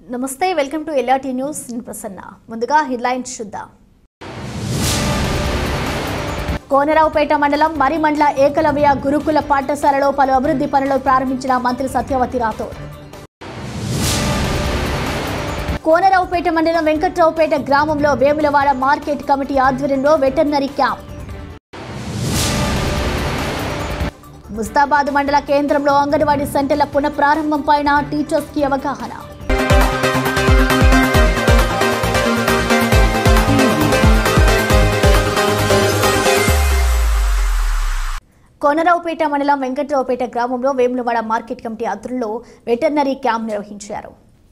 నమస్తే welcome to LRT news నేను ప్రసన్న ముందుగా హెడ్లైన్స్ చూద్దాం కోనరావుపేట మండలం మరిమండ్ల ఏకలవ్య గురుకుల పాఠశాలలో పలు అభివృద్ధి పనులు ప్రారంభించిన మంత్రి సత్యవతి రాథోడ్ కోనరావుపేట మండలం వెంకట్రావుపేట గ్రామంలో వేములవాడ మార్కెట్ కమిటీ ఆధ్వర్యంలో వెటర్నరీ క్యాంప్ ముస్తాబాద్ మండల కేంద్రంలో అంగన్వాడీ సెంటర్ల పునఃప్రారంభం పైన టీచర్స్ కి అవగాహన కోనరావుపేట మండలం వెంకట్రావుపేట గ్రామంలో వేములవాడ మార్కెట్ కమిటీ ఆధ్వర్యంలో వెటర్నరీ క్యాంప్ నిర్వహించారు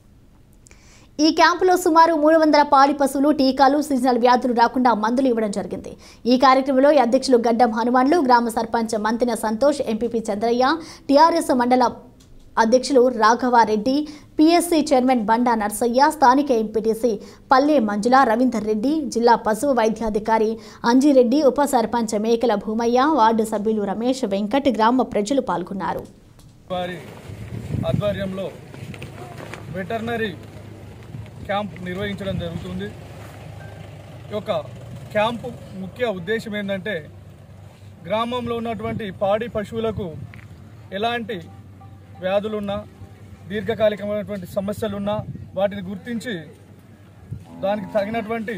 ఈ క్యాంపులో సుమారు మూడు వందల పాడి పశువులు టీకాలు సీజనల్ వ్యాధులు రాకుండా మందులు ఇవ్వడం జరిగింది ఈ కార్యక్రమంలో అధ్యక్షులు గడ్డం హనుమాన్లు గ్రామ సర్పంచ్ మంతిన సంతోష్ ఎంపీపీ చంద్రయ్య టీఆర్ఎస్ మండల అధ్యక్షులు రాఘవారెడ్డి పిఎస్సి చైర్మన్ బండా నర్సయ్య స్థానిక ఎంపీటీసీ పల్లె మంజుల రవీందర్ రెడ్డి జిల్లా పశు వైద్యాధికారి అంజిరెడ్డి ఉప సర్పంచ్ మేకల భూమయ్య వార్డు సభ్యులు రమేష్ వెంకట్ గ్రామ ప్రజలు పాల్గొన్నారు వారి ఆధ్వర్యంలో వెటర్నరీ క్యాంప్ నిర్వహించడం జరుగుతుంది ఈ యొక్క క్యాంపు ముఖ్య ఉద్దేశం ఏంటంటే గ్రామంలో ఉన్నటువంటి పాడి పశువులకు ఎలాంటి వ్యాధులున్నా దీర్ఘకాలికమైనటువంటి సమస్యలున్నా వాటిని గుర్తించి దానికి తగినటువంటి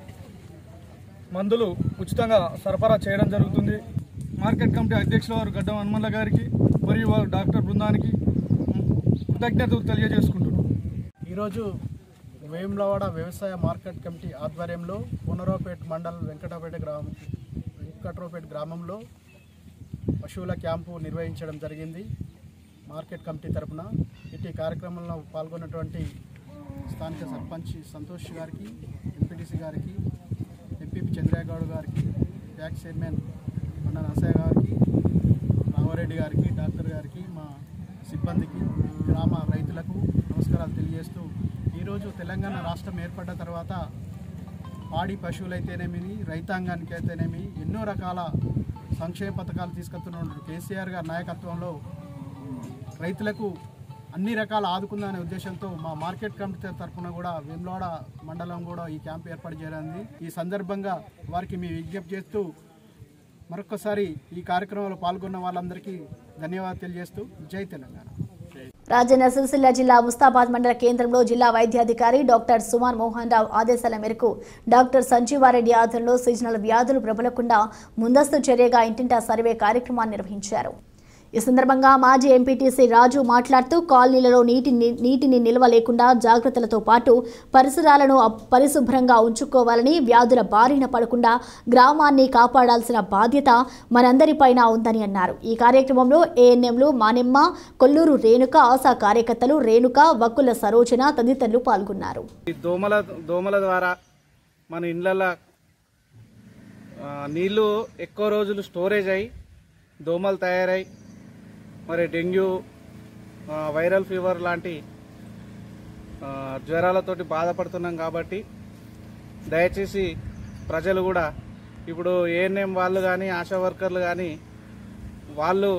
మందులు ఉచితంగా సరఫరా చేయడం జరుగుతుంది మార్కెట్ కమిటీ అధ్యక్షుల వారు గడ్డం హనుమల్ల గారికి మరియు వారు డాక్టర్ బృందానికి కృతజ్ఞతలు తెలియజేసుకుంటున్నాం ఈరోజు వేములవాడ వ్యవసాయ మార్కెట్ కమిటీ ఆధ్వర్యంలో పునరావుపేట మండలం వెంకటపేట గ్రామం వెంకట్రావుపేట గ్రామంలో పశువుల క్యాంపు నిర్వహించడం జరిగింది మార్కెట్ కమిటీ తరపున ఇటు కార్యక్రమంలో పాల్గొన్నటువంటి స్థానిక సర్పంచ్ సంతోష్ గారికి ఎంపీటీసీ గారికి ఎంపీపీ చంద్రయ్యగౌడ్ గారికి ట్యాక్స్ చైర్మన్ మండ నరసయ్య గారికి రామారెడ్డి గారికి డాక్టర్ గారికి మా సిబ్బందికి గ్రామ రైతులకు నమస్కారాలు తెలియజేస్తూ ఈరోజు తెలంగాణ రాష్ట్రం ఏర్పడ్డ తర్వాత పాడి పశువులైతేనేమి రైతాంగానికి అయితేనేమి ఎన్నో రకాల సంక్షేమ పథకాలు తీసుకొస్తున్న కేసీఆర్ గారి నాయకత్వంలో రైతులకు అన్ని రకాల ఆదుకుందనే ఉద్దేశంతో మా మార్కెట్ కమిటీ తరఫున కూడా వేములవాడ మండలం కూడా ఈ క్యాంప్ ఏర్పాటు చేయనుంది ఈ సందర్భంగా వారికి మీ విజ్ఞప్తి చేస్తూ మరొకసారి ఈ కార్యక్రమంలో పాల్గొన్న వాళ్ళందరికీ ధన్యవాదాలు తెలియజేస్తూ జై తెలంగాణ రాజన్న సిరిసిల్ల జిల్లా ముస్తాబాద్ మండల కేంద్రంలో జిల్లా వైద్యాధికారి డాక్టర్ సుమాన్ మోహన్ రావు ఆదేశాల మేరకు డాక్టర్ సంజీవారెడ్డి ఆధ్వర్యంలో సీజనల్ వ్యాధులు ప్రబలకుండా ముందస్తు చర్యగా ఇంటింటా సర్వే కార్యక్రమాన్ని నిర్వహించారు ఈ సందర్భంగా మాజీ ఎంపీటీసీ రాజు మాట్లాడుతూ కాలనీలలో నీటిని నీటిని నిల్వ లేకుండా జాగ్రత్తలతో పాటు పరిసరాలను అప్- పరిశుభ్రంగా ఉంచుకోవాలని వ్యాధుల బారిన పడకుండా గ్రామాన్ని కాపాడాల్సిన బాధ్యత మనందరిపైన ఉందని అన్నారు ఈ కార్యక్రమంలో ఏఎన్ఎంలు మానెమ్మ కొల్లూరు రేణుక ఆశా కార్యకర్తలు రేణుక వక్కుల సరోజన తదితరులు పాల్గొన్నారు ఈ దోమల దోమల ద్వారా మన ఇళ్ళల్లో ఆ, నీళ్లు ఎక్కువ రోజులు స్టోరేజ్ అయ్యి దోమలు తయారై మరి డెంగ్యూ ఆ, వైరల్ ఫీవర్ లాంటి ఆ, జ్వరాలతోటి బాధపడుతున్నాం కాబట్టి దయచేసి ప్రజలు కూడా ఇప్పుడు ఏఎన్ఎం వాళ్ళు కానీ ఆశా వర్కర్లు కానీ వాళ్ళు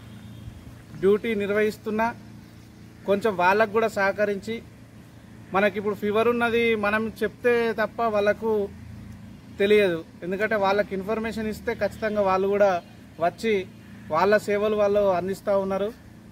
డ్యూటీ నిర్వహిస్తున్నా కొంచెం వాళ్ళకు కూడా సహకరించి మనకి ఇప్పుడు ఫీవర్ ఉన్నది మనం చెప్తే తప్ప వాళ్ళకు తెలియదు ఎందుకంటే వాళ్ళకి ఇన్ఫర్మేషన్ ఇస్తే ఖచ్చితంగా వాళ్ళు కూడా వచ్చి వాళ్ళ సేవలు వాళ్ళు అందిస్తూ ఉన్నారు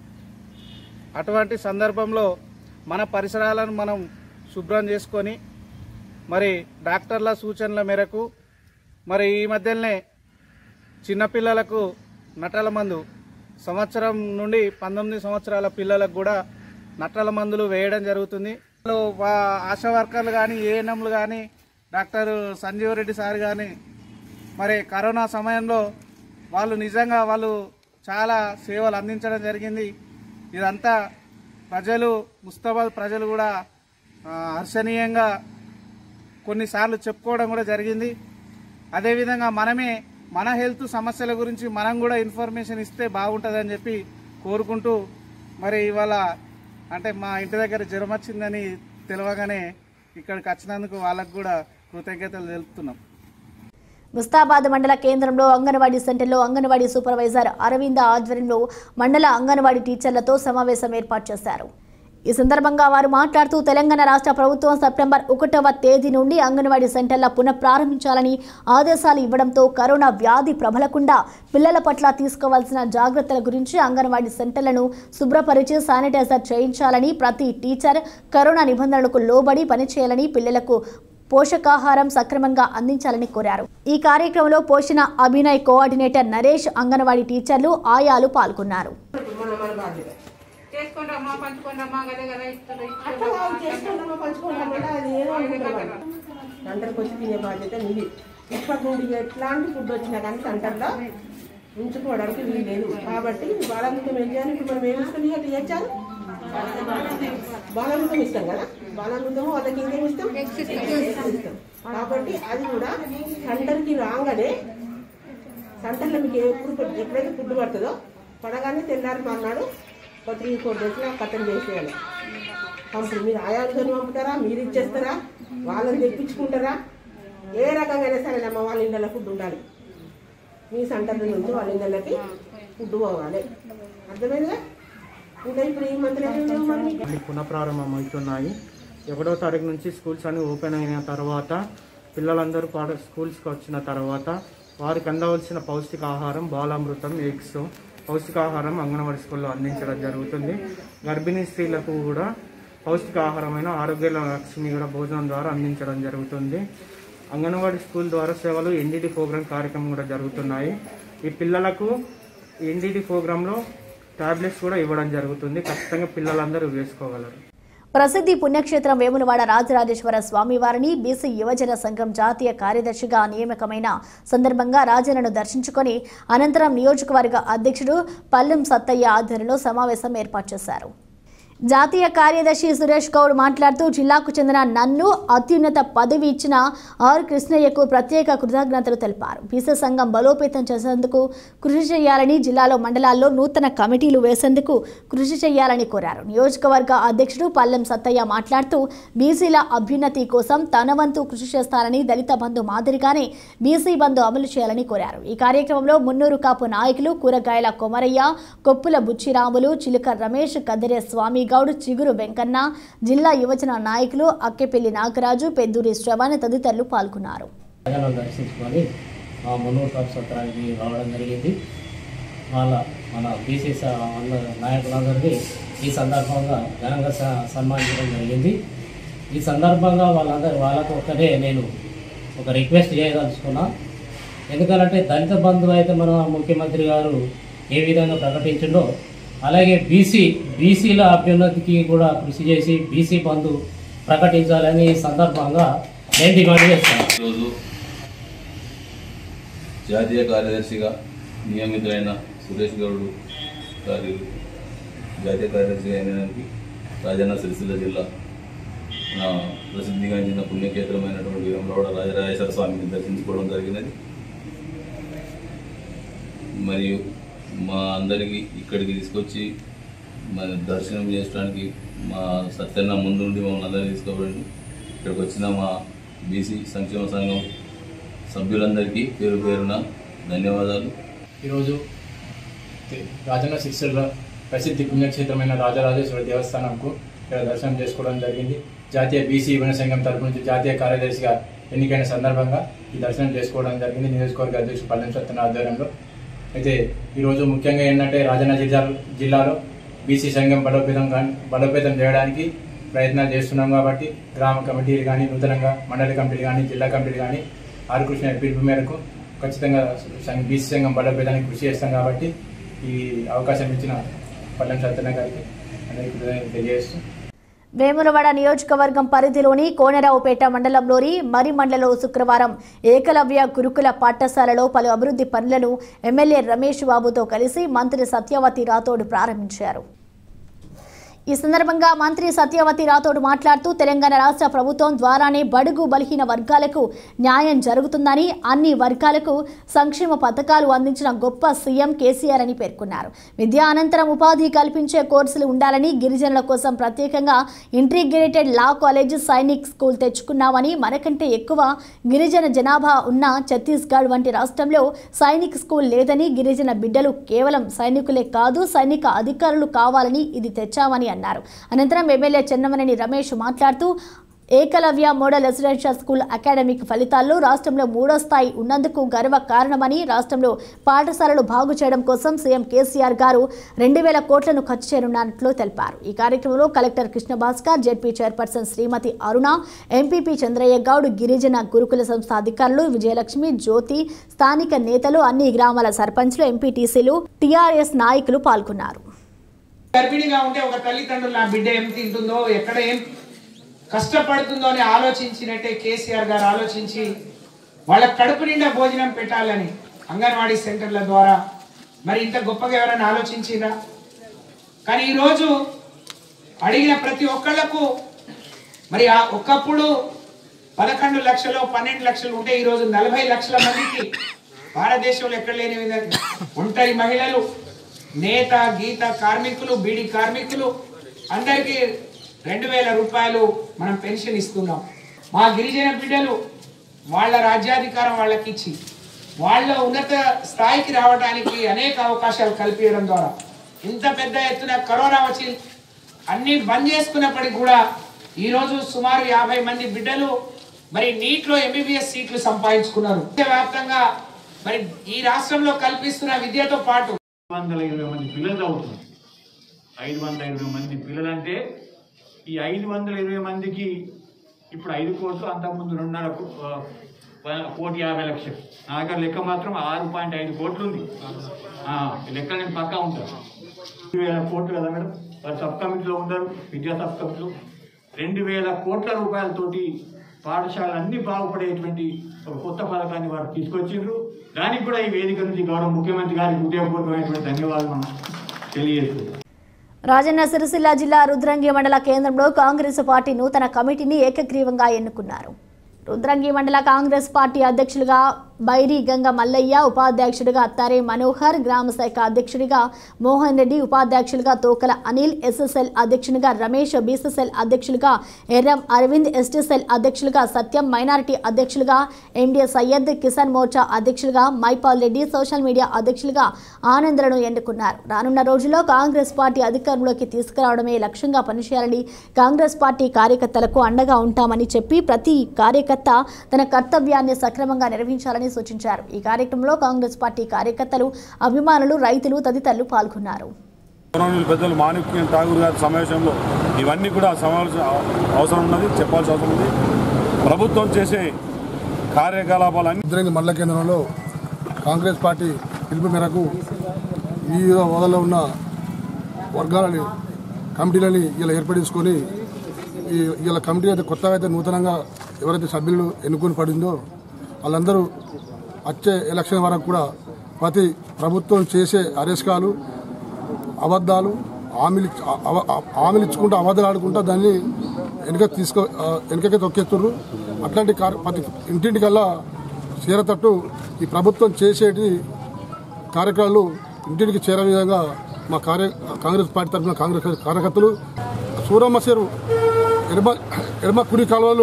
అటువంటి సందర్భంలో మన పరిసరాలను మనం శుభ్రం చేసుకొని మరి డాక్టర్ల సూచనల మేరకు మరి ఈ మధ్యనే చిన్నపిల్లలకు నటల మందు సంవత్సరం నుండి పంతొమ్మిది సంవత్సరాల పిల్లలకు కూడా నటల మందులు వేయడం జరుగుతుంది వాళ్ళు వా- ఆశా వర్కర్లు కానీ ఏఎన్ఎంలు కానీ డాక్టర్ సంజీవ్ రెడ్డి సార్ కానీ మరి కరోనా సమయంలో వాళ్ళు నిజంగా వాళ్ళు చాలా సేవలు అందించడం జరిగింది ఇదంతా ప్రజలు ముస్తాబాద్ ప్రజలు కూడా ఆ, హర్షణీయంగా కొన్నిసార్లు చెప్పుకోవడం కూడా జరిగింది అదేవిధంగా మనమే మన హెల్త్ సమస్యల గురించి మనం కూడా ఇన్ఫర్మేషన్ ఇస్తే బాగుంటుందని చెప్పి కోరుకుంటూ మరి ఇవాళ అంటే మా ఇంటి దగ్గర జ్వరం వచ్చిందని తెలియగానే ఇక్కడికి వచ్చినందుకు వాళ్ళకు కూడా కృతజ్ఞతలు తెలుపుతున్నాం ముస్తాబాద్ మండల కేంద్రంలో అంగన్వాడీ సెంటర్లో అంగన్వాడీ సూపర్వైజర్ అరవింద ఆధ్వర్యంలో మండల అంగన్వాడీ టీచర్లతో సమావేశం ఏర్పాటు చేశారు ఈ సందర్భంగా వారు మాట్లాడుతూ తెలంగాణ రాష్ట్ర ప్రభుత్వం సెప్టెంబర్ ఒకటవ తేదీ నుండి అంగన్వాడీ సెంటర్ల పునఃప్రారంభించాలని ఆదేశాలు ఇవ్వడంతో కరోనా వ్యాధి ప్రబలకుండా పిల్లల పట్ల తీసుకోవాల్సిన జాగ్రత్తల గురించి అంగన్వాడీ సెంటర్లను శుభ్రపరిచి శానిటైజర్ చేయించాలని ప్రతి టీచర్ కరోనా నిబంధనలకు లోబడి పనిచేయాలని పిల్లలకు పోషకాహారం సక్రమంగా అందించాలని కోరారు ఈ కార్యక్రమంలో పోషణ అభినయ్ కోఆర్డినేటర్ నరేష్ అంగన్వాడీ టీచర్లు ఆయాలు పాల్గొన్నారు మన మన బాధ్యత చేసుకుంటామా పంచుకుంటామా గదే కదా ఇస్తారు అట్లా కాదు, చేసుకుంటామా పంచుకుంటామంటే అది ఏదో అనుకుంటాం సెంటర్కి వచ్చి తినే బాధ్యత మీది ఇప్పటి నుండి ఎట్లాంటి ఫుడ్ వచ్చినా కానీ సెంటర్లో ఉంచుకోవడానికి వీలు లేదు కాబట్టి బాలామృతం ఏం చేయాలి ఇప్పుడు మనం ఏమి ఇస్తాం ఇక ఇచ్చారు బాలామృతం ఇస్తాం కదా బాలామృతం వాళ్ళకి ఇంకేం ఇస్తాం ఇస్తాం కాబట్టి అది కూడా సెంటర్కి రాగానే సెంటర్లో మీకు ఎప్పుడు ఫుడ్- ఎప్పుడైతే ఫుడ్ పడుతుందో పడగానే తెల్లారి మన్నాడు ఒక త్రీ ఫోర్ డేస్లో కథం చేసేయాలి పంపుడు మీరు ఆయాలతో పంపుతారా మీరు ఇచ్చేస్తారా వాళ్ళని తెప్పించుకుంటారా ఏ రకంగా సరేనమ్మా వాళ్ళ ఇళ్ళలో ఫుడ్ ఉండాలి మీ సెంటర్ నుంచి వాళ్ళ ఇళ్ళకి ఫుడ్ పోవాలి అర్థమైందా ఇంకా ఇప్పుడు ఈ మంత్రి మరి మీకు మళ్ళీ పునఃప్రారంభం అవుతున్నాయి ఒకటో తారీఖు నుంచి స్కూల్స్ అన్ని ఓపెన్ అయిన తర్వాత పిల్లలందరూ పాఠ స్కూల్స్కి వచ్చిన తర్వాత వారికి అందవలసిన పౌష్టికాహారం బాలామృతం ఎగ్స్ పౌష్టికాహారం అంగన్వాడీ స్కూల్లో అందించడం జరుగుతుంది గర్భిణీ స్త్రీలకు కూడా పౌష్టికాహారమైన ఆరోగ్య లక్ష్మి కూడా భోజనం ద్వారా అందించడం జరుగుతుంది అంగన్వాడీ స్కూల్ ద్వారా సేవలు ఎన్డీటీ ప్రోగ్రాం కార్యక్రమం కూడా జరుగుతున్నాయి ఈ పిల్లలకు ఎన్డీటీ ప్రోగ్రాంలో టాబ్లెట్స్ కూడా ఇవ్వడం జరుగుతుంది ఖచ్చితంగా పిల్లలందరూ వేసుకోగలరు ప్రసిద్ధి పుణ్యక్షేత్రం వేములవాడ రాజరాజేశ్వర స్వామివారిని బీసీ యువజన సంఘం జాతీయ కార్యదర్శిగా నియామకమైన సందర్భంగా రాజన్నను దర్శించుకొని అనంతరం నియోజకవర్గ అధ్యక్షుడు పల్లెం సత్తయ్య ఆధ్వర్యంలో సమావేశం ఏర్పాటు చేశారు జాతీయ కార్యదర్శి సురేష్ గౌడ్ మాట్లాడుతూ జిల్లాకు చెందిన నన్ను అత్యున్నత పదవి ఇచ్చిన ఆర్ కృష్ణయ్యకు ప్రత్యేక కృతజ్ఞతలు తెలిపారు బీసీ సంఘం బలోపేతం చేసేందుకు కృషి చేయాలని జిల్లాలో మండలాల్లో నూతన కమిటీలు వేసేందుకు కృషి చేయాలని కోరారు నియోజకవర్గ అధ్యక్షుడు పల్లెం సత్తయ్య మాట్లాడుతూ బీసీల అభ్యున్నతి కోసం తన వంతు కృషి చేస్తారని దళిత బంధు మాదిరిగానే బీసీ బంధు అమలు చేయాలని కోరారు ఈ కార్యక్రమంలో మున్నూరు కాపు నాయకులు కూరగాయల కొమరయ్య కొప్పుల బుచ్చిరాములు చిలుక రమేష్ కదిరే స్వామి గౌడ్ చిగురు వెంకన్న జిల్లా యువజన నాయకులు అక్కెపల్లి నాగరాజు పెద్దూరి శ్రవణ్ తదితరులు పాల్గొన్నారు ప్రజలను దర్శించుకొని ఆ మున్నూరు కాపు సత్రానికి రావడం జరిగింది వాళ్ళ మన బీసీ స- అందరు నాయకులందరినీ ఈ సందర్భంగా ఘనంగా స- సన్మానించడం జరిగింది ఈ సందర్భంగా వాళ్ళందరూ వాళ్ళకు ఒకటే నేను ఒక రిక్వెస్ట్ చేయదలుచుకున్నా ఎందుకంటే దళిత బంధువు అయితే మన ముఖ్యమంత్రి గారు ఏ విధంగా ప్రకటించిండో అలాగే బీసీ బీసీల అభ్యున్నతికి కూడా కృషి చేసి బీసీ బంధు ప్రకటించాలని ఈ సందర్భంగా నేను డిమాండ్ చేస్తాను ఈరోజు జాతీయ కార్యదర్శిగా నియమితులైన సురేష్ గౌడ్ గారి జాతీయ కార్యదర్శిగా అయినదానికి రాజన్న సిరిసిల్ల జిల్లా నా ప్రసిద్ధిగాంచిన పుణ్యక్షేత్రమైనటువంటి వీరంలోడ రాజరాజేశ్వర స్వామిని దర్శించుకోవడం జరిగినది మరియు మా అందరికీ ఇక్కడికి తీసుకొచ్చి మన దర్శనం చేసుకోవడానికి మా సత్యన్న ముందుండి మమ్మల్ని అందరినీ తీసుకోబడి ఇక్కడికి వచ్చిన మా బీసీ సంక్షేమ సంఘం సభ్యులందరికీ పేరు పేరున ధన్యవాదాలు ఈరోజు తి- రాజన్న సిరిసిల్ల ప్రసిద్ధి పుణ్యక్షేత్రమైన రాజరాజేశ్వర దేవస్థానంకు ఇక్కడ దర్శనం చేసుకోవడం జరిగింది జాతీయ బీసీ యువన సంఘం తరపు నుంచి జాతీయ కార్యదర్శిగా ఎన్నికైన సందర్భంగా ఈ దర్శనం చేసుకోవడం జరిగింది నియోజకవర్గ అధ్యక్షుడు పల్లెం సత్యన ఆధ్వర్యంలో అయితే ఈరోజు ముఖ్యంగా ఏంటంటే రాజన్న జిల్లా జిల్లాలో బీసీ సంఘం బలోపేతం కానీ బలోపేతం చేయడానికి ప్రయత్నాలు చేస్తున్నాం కాబట్టి గ్రామ కమిటీలు కానీ నూతనంగా మండలి కమిటీలు కానీ జిల్లా కమిటీలు కానీ ఆర్ కృష్ణ పిలుపు మేరకు ఖచ్చితంగా సంఘ- బీసీ సంఘం బలోపేతానికి కృషి చేస్తాం కాబట్టి ఈ అవకాశం ఇచ్చిన పల్లెం సత్యన గారికి అందరికీ కృతజ్ఞతలు తెలియజేస్తూ వేములవాడ నియోజకవర్గం పరిధిలోని కోనరావుపేట మండలంలోని మరిమండలో శుక్రవారం ఏకలవ్య గురుకుల పాఠశాలలో పలు అభివృద్ధి పనులను ఎమ్మెల్యే రమేష్ బాబుతో కలిసి మంత్రి సత్యవతి రాథోడ్ ప్రారంభించారు ఈ సందర్భంగా మంత్రి సత్యవతి రాథోడ్ మాట్లాడుతూ తెలంగాణ రాష్ట్ర ప్రభుత్వం ద్వారానే బడుగు బలహీన వర్గాలకు న్యాయం జరుగుతుందని అన్ని వర్గాలకు సంక్షేమ పథకాలు అందించిన గొప్ప సీఎం కేసీఆర్ అని పేర్కొన్నారు విద్యా అనంతరం ఉపాధి కల్పించే కోర్సులు ఉండాలని గిరిజనుల కోసం ప్రత్యేకంగా integrated law college Sainik school తెచ్చుకున్నామని మనకంటే ఎక్కువ గిరిజన జనాభా ఉన్న ఛత్తీస్గఢ్ వంటి రాష్ట్రంలో సైనిక్ స్కూల్ లేదని గిరిజన బిడ్డలు కేవలం సైనికులే కాదు సైనిక అధికారులు కావాలని ఇది తెచ్చామని అన్నారు అన్నారు అనంతరం ఎమ్మెల్యే చెన్నమనేని రమేష్ మాట్లాడుతూ Eklavya model residential school academic ఫలితాల్లో రాష్ట్రంలో మూడో స్థాయి ఉన్నందుకు గర్వ కారణమని రాష్ట్రంలో పాఠశాలలు బాగు చేయడం కోసం సీఎం కేసీఆర్ గారు రెండు వేల కోట్లను ఖర్చు చేయనున్నట్లు తెలిపారు ఈ కార్యక్రమంలో collector Krishna Bhaskar ZP chairperson Shrimati Aruna MPP Chandraiah Goud గిరిజన గురుకుల సంస్థ అధికారులు విజయలక్ష్మి జ్యోతి స్థానిక నేతలు అన్ని గ్రామాల సర్పంచ్లు ఎంపీటీసీలు టీఆర్ఎస్ నాయకులు పాల్గొన్నారు గర్భిణిగా ఉంటే ఒక తల్లిదండ్రులు నా బిడ్డ ఏం తింటుందో ఎక్కడ ఏం కష్టపడుతుందో అని ఆలోచించినట్టే కేసీఆర్ గారు ఆలోచించి వాళ్ళ కడుపు నిండా భోజనం పెట్టాలని అంగన్వాడీ సెంటర్ల ద్వారా మరి ఇంత గొప్పగా ఎవరైనా ఆలోచించిరా కానీ ఈరోజు అడిగిన ప్రతి ఒక్కళ్లకు మరి ఆ ఒకప్పుడు పదకొండు లక్షలు పన్నెండు లక్షలు ఉంటే ఈరోజు నలభై లక్షల మందికి భారతదేశంలో ఎక్కడ లేని విధంగా ఒంటరి మహిళలు నేత గీత కార్మికులు బీడీ కార్మికులు అందరికీ రెండు వేల రూపాయలు మనం పెన్షన్ ఇస్తున్నాం మా గిరిజన బిడ్డలు వాళ్ళ రాజ్యాధికారం వాళ్ళకి ఇచ్చి వాళ్ళ ఉన్నత స్థాయికి రావడానికి అనేక అవకాశాలు కల్పించడం ద్వారా ఇంత పెద్ద ఎత్తున కరోనా వచ్చి అన్ని బంద్ చేసుకున్నప్పటికి కూడా ఈరోజు సుమారు యాభై మంది బిడ్డలు మరి నీట్లో ఎంబీబీఎస్ సీట్లు సంపాదించుకున్నారు వ్యాప్తంగా మరి ఈ రాష్ట్రంలో కల్పిస్తున్న విద్యతో పాటు వందల ఇరవై మంది పిల్లలు చదువుతున్నారు ఐదు వందల ఇరవై మంది పిల్లలు అంటే ఈ ఐదు వందల ఇరవై మందికి ఇప్పుడు ఐదు కోట్లు అంతకుముందు రెండున్నర కో- ఆ, ప- కోటి యాభై లక్షలు నా దగ్గర లెక్క మాత్రం ఆరు పాయింట్ ఐదు కోట్లు ఉంది ఆ, ఈ లెక్క నేను పక్కా ఉంటాను రెండు వేల కోట్లు కదా మేడం వారు సబ్ కమిటీలో ఉన్నారు విద్యా సబ్ కమిటీలో రెండు వేల కోట్ల రూపాయలతోటి పాఠశాలలు అన్ని బాగుపడేటువంటి ఒక కొత్త పథకాన్ని వారు తీసుకొచ్చిండ్రు దానికి కూడా ఈ వేదిక నుంచి గౌరవ ముఖ్యమంత్రి గారికి హృదయపూర్వకమైనటువంటి ధన్యవాదాలు మనం తెలియజేస్తున్నాం రాజన్న సిరిసిల్ల జిల్లా రుద్రంగి మండల కేంద్రంలో కాంగ్రెస్ పార్టీ నూతన కమిటీని ఏకగ్రీవంగా ఎన్నుకున్నారు రుద్రంగి మండల కాంగ్రెస్ పార్టీ అధ్యక్షులుగా బైరి గంగ మల్లయ్య ఉపాధ్యక్షుడిగా అత్తారే మనోహర్ గ్రామ శాఖ అధ్యక్షుడిగా మోహన్ రెడ్డి ఉపాధ్యక్షులుగా తోకల అనిల్ ఎస్ఎస్ఎల్ అధ్యక్షునిగా రమేష్ బీసీసెల్ అధ్యక్షులుగా ఎర్రం అరవింద్ ఎస్టీసెల్ అధ్యక్షులుగా సత్యం మైనారిటీ అధ్యక్షులుగా ఎండిఏ సయ్యద్ కిసాన్ మోర్చా అధ్యక్షులుగా మైపాల్ రెడ్డి సోషల్ మీడియా అధ్యక్షులుగా ఆనందలను ఎన్నుకున్నారు రానున్న రోజుల్లో కాంగ్రెస్ పార్టీ అధికారంలోకి తీసుకురావడమే లక్ష్యంగా పనిచేయాలని కాంగ్రెస్ పార్టీ కార్యకర్తలకు అండగా ఉంటామని చెప్పి ప్రతి కార్యకర్త తన కర్తవ్యాన్ని సక్రమంగా నిర్వహించాలని సూచించారు ఈ కార్యక్రమంలో కాంగ్రెస్ పార్టీ కార్యకర్తలు అభిమానులు రైతులు తదితరులు పాల్గొన్నారు గౌరవనీయులు పెద్దలు మాణిక్యం ఠాగూర్ గారి సమావేశంలో ఇవన్నీ కూడా సమావేశం అవసరం ఉన్నది చెప్పాల్సిన అవసరం ఉంది ప్రభుత్వం చేసే కార్యకలాపాలన్నీ ఉద్రంగి మండల కేంద్రంలో కాంగ్రెస్ పార్టీ పిలుపు మేరకు వివిధ హోదాలో ఉన్న వర్గాలని కమిటీలని ఇలా ఏర్పడించుకొని ఈ ఇలా కమిటీ అయితే కొత్తగా అయితే నూతనంగా ఎవరైతే సభ్యులు ఎన్నుకొని పడిందో వాళ్ళందరూ వచ్చే ఎలక్షన్ వరకు కూడా ప్రతి ప్రభుత్వం చేసే అరెస్కాలు అబద్ధాలు హామీలు ఇచ్చి- అవ- అవ- హామీలు ఇచ్చుకుంటూ అబద్ధాలు ఆడుకుంటూ దాన్ని వెనుక తీసుకో ఆ, వెనుకకే తొక్కేస్తున్నారు అట్లాంటి కార్ ప్రతి ఇంటింటికల్లా చేరతట్టు ఈ ప్రభుత్వం చేసేటి కార్యక్రమాలు ఇంటింటికి చేరే విధంగా మా కార్య కాంగ్రెస్ పార్టీ తరఫున కాంగ్రెస్ కార్యకర్తలు సూరమ్మ చెరు ఎడమ ఎడమ కుడి కాలువలు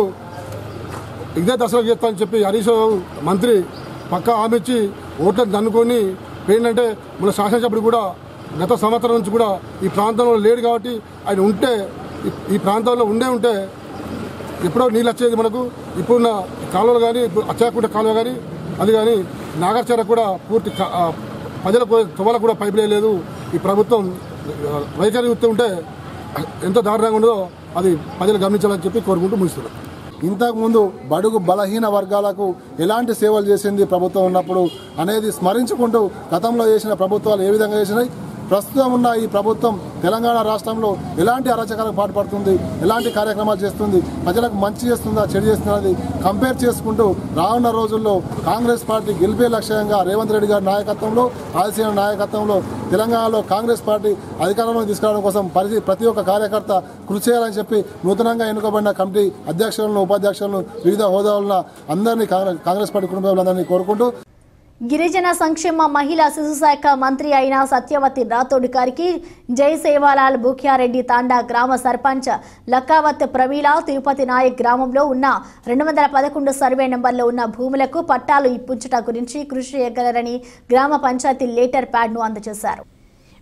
ఇదే దశలో చేస్తానని చెప్పి హరీష్ రావు మంత్రి పక్కా హామీ ఇచ్చి ఓట్లను దన్నుకొని ఏంటంటే మన శాసనసభ్యుడు కూడా గత సంవత్సరం నుంచి కూడా ఈ ప్రాంతంలో లేడు కాబట్టి ఆయన ఉంటే ఈ- ఈ ప్రాంతంలో ఉండే ఉంటే ఎప్పుడో నీళ్ళు వచ్చేది మనకు ఇప్పుడున్న కాలువలు కానీ అచ్చాకుంట కాలువ కానీ అది కానీ నాగర్చర కూడా పూర్తి కా- ఆ, ప్రజలకు తువలకు కూడా పైపు లేదు ఈ ప్రభుత్వం ఆ, వైఖరి చూస్తూ ఉంటే ఎంత దారుణంగా ఉండదో అది ప్రజలు గమనించాలని చెప్పి కోరుకుంటూ ముగిస్తున్నాం ఇంతకుముందు బడుగు బలహీన వర్గాలకు ఎలాంటి సేవలు చేసింది ప్రభుత్వం ఉన్నప్పుడు అనేది స్మరించుకుంటూ గతంలో చేసిన ప్రభుత్వాలు ఏ విధంగా చేసినాయి ప్రస్తుతం ఉన్న ఈ ప్రభుత్వం తెలంగాణ రాష్ట్రంలో ఎలాంటి అరాచకాలకు పాటుపడుతుంది ఎలాంటి కార్యక్రమాలు చేస్తుంది ప్రజలకు మంచి చేస్తుందా చెడు చేస్తున్నది కంపేర్ చేసుకుంటూ రానున్న రోజుల్లో కాంగ్రెస్ పార్టీ గెలిపే లక్ష్యంగా రేవంత్ రెడ్డి గారి నాయకత్వంలో ఆలసీన నాయకత్వంలో తెలంగాణలో కాంగ్రెస్ పార్టీ అధికారంలోకి తీసుకురావడం కోసం ప్రతి ప్రతి ఒక్క కార్యకర్త కృషి చేయాలని చెప్పి నూతనంగా ఎన్నుకోబడిన కమిటీ అధ్యక్షులను ఉపాధ్యక్షులను వివిధ హోదాలను అందరినీ కాంగ్రెస్ కాంగ్రెస్ పార్టీ కుటుంబ సభ్యులందరినీ కోరుకుంటూ గిరిజన సంక్షేమ మహిళా శిశు శాఖ మంత్రి అయిన సత్యవతి రాథోడ్ గారికి జై సేవాలాల్ బుఖ్యారెడ్డి తాండా గ్రామ సర్పంచ్ లక్కావత్ ప్రవీల తిరుపతి నాయక్ గ్రామంలో ఉన్న రెండు వందల పదకొండు సర్వే నెంబర్లో ఉన్న భూములకు పట్టాలు ఇప్పించుట గురించి కృషి చేయగలరని గ్రామ పంచాయతీ లేటర్ ప్యాడ్ను అందజేశారు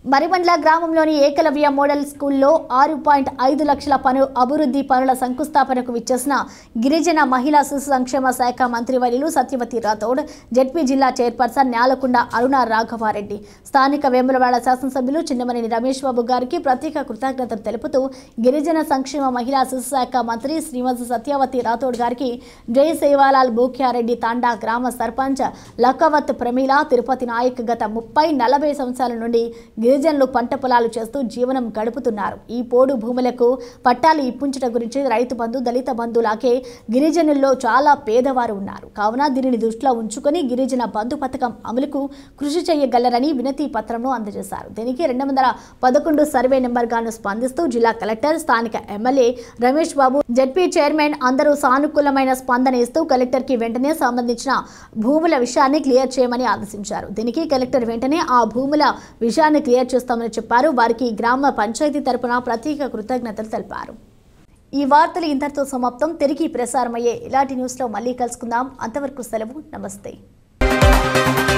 మరిమండ్ల గ్రామంలోని ఏకలవ్య మోడల్ స్కూల్లో ఆరు పాయింట్ ఐదు లక్షల పను అభివృద్ధి పనుల శంకుస్థాపనకు విచ్చేసిన గిరిజన మహిళా శిశు సంక్షేమ శాఖ మంత్రివర్యులు సత్యవతి రాథోడ్ జెడ్పీ జిల్లా చైర్పర్సన్ న్యాలకొండ అరుణ రాఘవారెడ్డి స్థానిక వేములవాడ శాసనసభ్యులు చిన్నమనేని రమేష్ బాబు గారికి ప్రత్యేక కృతజ్ఞతలు తెలుపుతూ గిరిజన సంక్షేమ మహిళా శిశు శాఖ మంత్రి శ్రీమతి సత్యవతి రాథోడ్ గారికి జై సేవాలాల్ బూక్యారెడ్డి తాండా గ్రామ సర్పంచ్ లక్కవత్ ప్రమీల తిరుపతి నాయక్ గత ముప్పై నలభై సంవత్సరాల నుండి గిరిజనులు పంట పొలాలు చేస్తూ జీవనం గడుపుతున్నారు ఈ పోడు భూములకు పట్టాలు ఇప్పించడం గురించి రైతు బంధు దళిత బంధులాగే గిరిజనుల్లో చాలా పేదవారు ఉన్నారు కావున దీనిని దృష్టిలో ఉంచుకొని గిరిజన బంధు పథకం అమలుకు కృషి చేయగలరని వినతి పత్రంను అందజేశారు దీనికి రెండు వందల పదకొండు సర్వే నెంబర్గాను స్పందిస్తూ జిల్లా కలెక్టర్ స్థానిక MLA Ramesh Babu ZP chairman అందరూ సానుకూలమైన స్పందన ఇస్తూ కలెక్టర్కి వెంటనే సంబంధించిన భూముల విషయాన్ని క్లియర్ చేయమని ఆదేశించారు దీనికి కలెక్టర్ వెంటనే ఆ భూముల విషయాన్ని క్లియర్ చేస్తామని చెప్పారు వారికి గ్రామ పంచాయతీ తరపున ప్రత్యేక కృతజ్ఞతలు తెలిపారు ఈ వార్తలు ఇంతటితో సమాప్తం తిరిగి ప్రసారమయ్యే ఇలాంటి న్యూస్లో మళ్ళీ కలుసుకుందాం అంతవరకు సెలవు నమస్తే